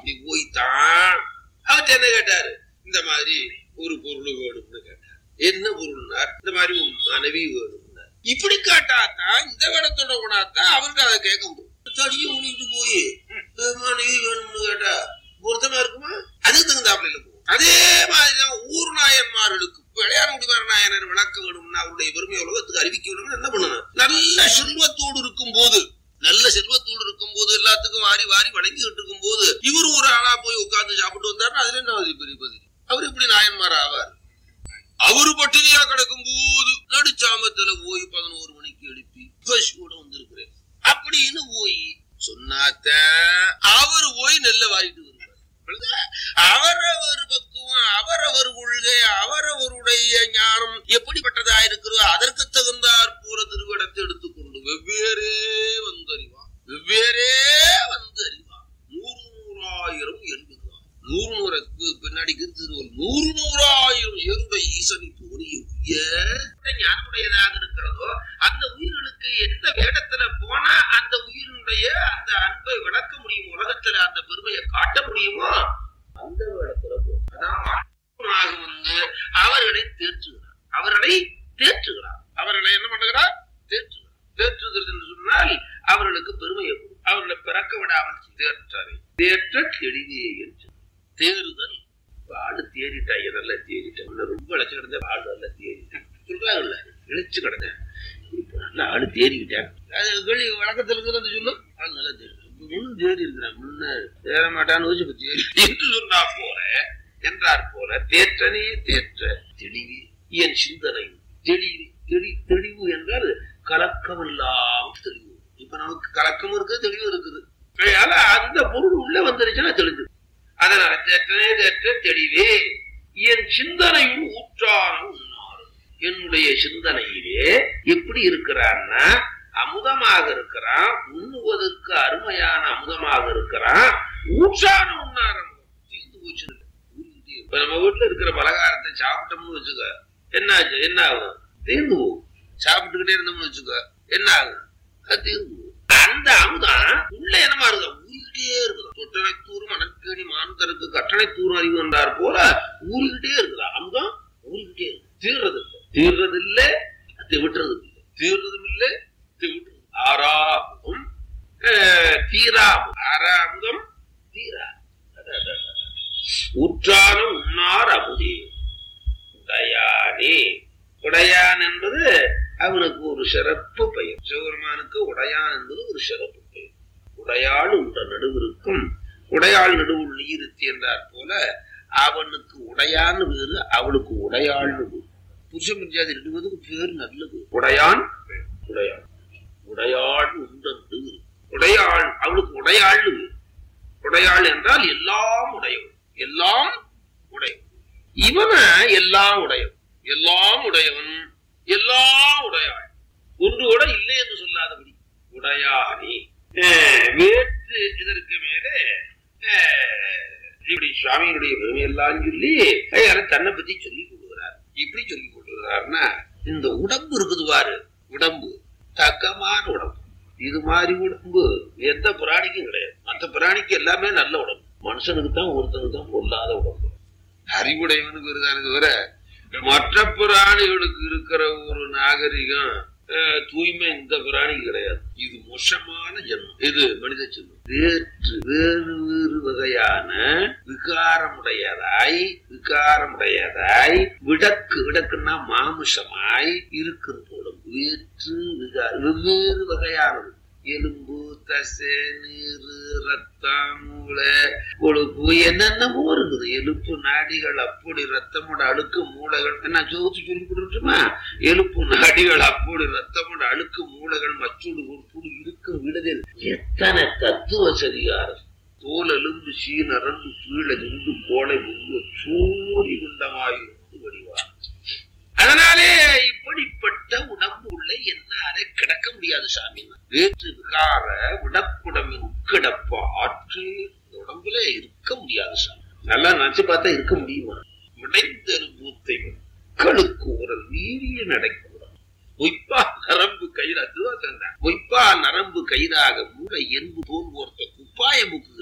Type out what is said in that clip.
அப்படி போய்தான் அவர்கிட்ட என்ன கேட்டாரு இந்த மாதிரி ஒரு பொருள் வேணும்னு கேட்டார் என்ன பொருள்னார் இந்த மாதிரி உன் மனைவி வேணும்னார் இப்படி கேட்டாதான் இந்த வேடத்தோட போனாதான் அவருக்கு அதை கேட்க முடியும் தடியை உணிட்டு போய் "அஹ், மனைவி வேணும்னு கேட்டா பொருத்தமா இருக்குமா அதுக்கு தகுந்தாப்புல இல்ல போகும் அதே மாதிரிதான் ஊர் நாயன்மார்களுக்கு விளையாட முடிவார நாயனர் விளக்க வேணும்னா அவருடைய பெருமை உலகத்துக்கு அறிவிக்க வேணும்னு என்ன பண்ணணும் நல்ல செல்வத்தோடு இருக்கும் போது நல்ல செல்வத்தோடு இருக்கும் போது எல்லாத்துக்கும் வாரி வாரி வழங்கிட்டு இருக்கும் போது இவர் ஒரு ஆளா போய் உட்கார்ந்து சாப்பிட்டு வந்தாருன்னா அதுல என்ன அது பெரிய பதில் அவர் எப்படி நாயன்மார் ஆவார் அவரு பட்டினியா கிடக்கும் போது நடுச்சாமத்துல போய் பதினோரு மணிக்கு எழுப்பி பஸ் கூட வந்திருக்கிறேன் அப்படின்னு போய் சொன்னாத்த அவர் போய் நெல்ல வாங்கிட்டு வருவார் புரியுதா? அவரவர் பக்குவம் அவரவர் கொள்கை அவரவருடைய ஞானம் எப்படிப்பட்டதா இருக்கிறதோ அதற்கு தகுந்தாற் போல திருவிடத்தை எடுத்துக்கொண்டு வெவ்வேறே வந்தறிவான் வெவ்வேறே வந்தறிவான் நூறு நூறாயிரம் எழுதுகிறான் நூறு நூறு பி- பின்னாடிக்கு திருவள் நூறு நூறாயிரம் ஏருடைய ஈசனை தோணிய உயர் ஞானமுடையதாக இருக்கிறதோ அந்த உயிர்களுக்கு எந்த வேடத்துல போனா அந்த உயிரினுடைய அந்த அன்பை விளக்க முடியும் உலகத்துல அந்த பெருமையை காட்ட முடியுமோ அந்த வேடத்துல போ அதான் ஆத்மனாக வந்து அவர்களை தேற்றுகிறார் அவர்களை தேற்றுகிறார் அவர்களை என்ன பண்ணுகிறார் தேற்றுகிறார் தேற்றுகிறது என்று சொன்னால் அவர்களுக்கு பெருமையை கொடு அவர்களை பிறக்க விடாமல் தேற்றாரை தேற்ற கெளிவே என்று தேறுதல் ஆடு தேறிட்டாங்க நல்லா தேறிட்டேன் முன்ன ரொம்ப இழைச்சு கிடந்த ஆடு நல்லா தேறிட்டேன் சொல்றாங்கல்ல இழைச்சு கிடந்தேன் இப்ப நல்லா ஆடு தேறிக்கிட்டேன் அது வெளி வழக்கத்துல இருக்கிறது சொல்லு ஆடு நல்லா தேறி முன்னு தேறி இருக்கிறேன் முன்ன தேற மாட்டான்னு வச்சு இப்ப தேறி என்று சொன்னா போல என்றார் போல தேற்றனே தேற்ற தெளிவி என் சிந்தனை தெளிவு தெளி தெளிவு என்றால் கலக்கமில்லாம் தெளிவு இப்ப நமக்கு கலக்கம் இருக்குது தெளிவு இருக்குது அதனால அந்த பொருள் உள்ள வந்துருச்சுன்னா தெளிஞ்சு அதனால தேற்றனே தேற்ற தெளிவே என் சிந்தனையும் ஊற்றான உன்னார் என்னுடைய சிந்தனையிலே எப்படி இருக்கிறான்னா அமுதமாக இருக்கிறான் உண்ணுவதற்கு அருமையான அமுதமாக இருக்கிறான் ஊற்றான உண்ணார் அமுதம் தீர்ந்து போச்சு இப்ப நம்ம வீட்டுல இருக்கிற பலகாரத்தை சாப்பிட்டோம்னு வச்சுக்க என்ன ஆச்சு என்ன ஆகும் தீர்ந்து போகும் சாப்பிட்டுக்கிட்டே இருந்தோம்னு வச்சுக்க என்ன ஆகும் அது தீர்ந்து போகும் அந்த அமுதம் உள்ள என்னமா இருக்கு ஊறிக்கிட்டே இருக்குது தொட்டனை தூரும் அனக்கேணி மாந்தருக்கு கட்டளை தூரும் அறிவு என்றார் போல ஊறிக்கிட்டே இருக்குதா அமுதம் ஊறிக்கிட்டே இருக்கு தீர்றது இல்லை தீர்றது இல்லை அது விட்டுறது இல்லை தீர்றதும் இல்லை அது விட்டுறது ஆறாமுதம் அஹ், தீராமுதம் ஆறாமுதம் தீரா அதான், அதான், அதான். உற்றான உண்ணார் அமுதே உடையானே உடையான் என்பது அவனுக்கு ஒரு சிறப்பு பெயர் சிவபெருமானுக்கு உடையான் என்பது ஒரு சிறப்பு பெயர் உடையாள் உண்ட நடுவிற்கும் உடையாள் நடுவுள் நீருத்தி என்றார் போல அவனுக்கு உடையான்னு வேறு அவளுக்கு உடையாள்னு வேறு புருஷ பஞ்சாதி ரெண்டு பேருக்கு பேர் நல்லது உடையான் உடையாள் உடையாள் உண்ட நடுவு உடையாள் அவளுக்கு உடையாள்னு வேறு உடையாள் என்றால் எல்லாம் உடையவன் எல்லாம் உடையவன் இவன எல்லாம் உடையவன் எல்லாம் உடையவன் எல்லாம் உடையாள் ஒன்று கூட இல்லை என்று சொல்லாதபடி உடையானே அஹ், வேற்று இதற்கு மேலே அஹ், இப்படி சுவாமியினுடைய பெருமையெல்லாம் சொல்லி ஐயாரு தன்னை பத்தி சொல்லி கொடுக்கிறார் இப்படி சொல்லி கொடுக்கிறாருன்னா இந்த உடம்பு இருக்குது பாரு உடம்பு தக்கமான உடம்பு இது மாதிரி உடம்பு எந்த பிராணிக்கும் கிடையாது மற்ற பிராணிக்கு எல்லாமே நல்ல உடம்பு மனுஷனுக்கு தான் ஒருத்தனுக்கு தான் பொல்லாத உடம்பு அறிவுடையவனுக்கு இருக்கானே தவிர மற்ற பிராணிகளுக்கு இருக்கிற ஒரு நாகரிகம் அஹ், தூய்மை இந்த பிராணிக்கு கிடையாது இது மோசமான ஜென்மம் இது மனித ஜென்மம் வேற்று வேறு வேறு வகையான விகாரமுடையதாய் விகாரமுடையதாய் விடக்கு விடக்குன்னா மாமிசமாய் இருக்கின்ற உடம்பு வேற்று விகார வெவ்வேறு வகையானது எலும்பு தசை நீரு ரத்தம் மூளை கொழுப்பு என்னென்னமோ இருக்குது எலும்பு நாடிகள் அப்படி ரத்தமோட அழுக்கு மூளைகள் நான் ஜோதிச்சு சொல்லி கொடுத்துமா எலும்பு நாடிகள் அப்படி ரத்தமோட அழுக்கு மூளைகள் மச்சூடு உறுப்புடு இருக்கும் விடுதல் எத்தனை தத்துவ சரியாரம் தோல் எலும்பு சீனரண்டு கீழே நின்று கோளை முன்பு சூரி குண்டமாயிருந்து வடிவார் அதனாலே இப்படிப்பட்ட உடம்பு உள்ள என்னாலே கிடக்க முடியாது சாமி வேற்று விகார விடக்குடமின் உட்கிடப்ப ஆற்று இந்த உடம்புல இருக்க முடியாது சாமி நல்லா நினைச்சு பார்த்தா இருக்க முடியுமா விடைந்தரு பூத்தை மக்களுக்கு ஒரு வீரிய நடைக்கூடம் பொய்ப்பா நரம்பு கயிறு அதுவா சொன்னேன் பொய்ப்பா நரம்பு கயிறாக மூளை என்பு தோல் ஓர்த்த குப்பாய முக்கு